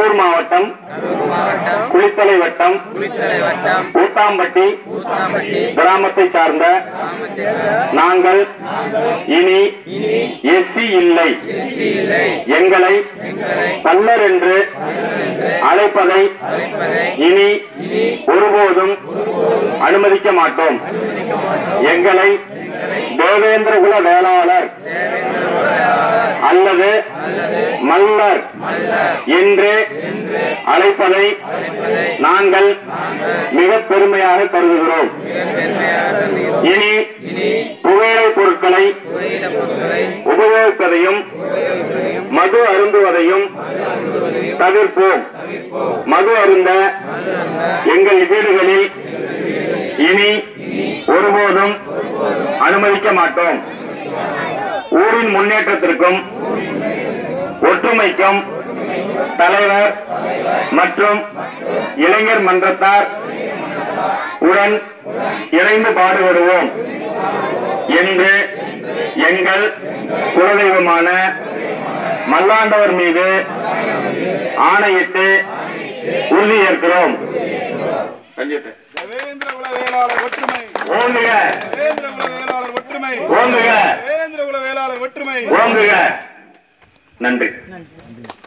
கரூர் மாவட்டம் கரூர் மாவட்டம் குளித்தலை வட்டம் குளித்தலை வட்டம் ஊத்தாம்பட்டி ஊத்தாம்பட்டி கிராமத்தை சார்ந்த கிராமத்தில் நாங்கள் இனி எஸ்சி இல்லை இல்லை எங்களை எங்களை பல்லர் என்று அழைப்பதை அழைப்பதை இனி ஒருபோதும் அனுமதிக்க மாட்டோம் எங்களை தேவேந்திர குல வேளாளர் அல்லது மல்லர் என்று அழைப்பதை நாங்கள் மிக பெருமையாக கருதுகிறோம் இனி புகையிலை பொருட்களை உபயோகிப்பதையும் மது அருந்துவதையும் தவிர்ப்போம் மது அருந்த எங்கள் வீடுகளில் இனி ஒருபோதும் அனுமதிக்க மாட்டோம் ஊரின் முன்னேற்றத்திற்கும் ஒற்றுமைக்கும் தலைவர் மற்றும் இளைஞர் மன்றத்தார் உடன் இணைந்து பாடுபடுவோம் என்று எங்கள் குலதெய்வமான மல்லாண்டவர் மீது ஆணையிட்டு உறுதியேற்கிறோம் ரஞ்சித் தேவேந்திர குல வேளாளர் ஒற்றுமை ஓங்குக தேவேந்திர குல வேளாளர் ஒற்றுமை ஓங்குக தேவேந்திர குல வேளாளர் ஒற்றுமை ஓங்குக நன்றி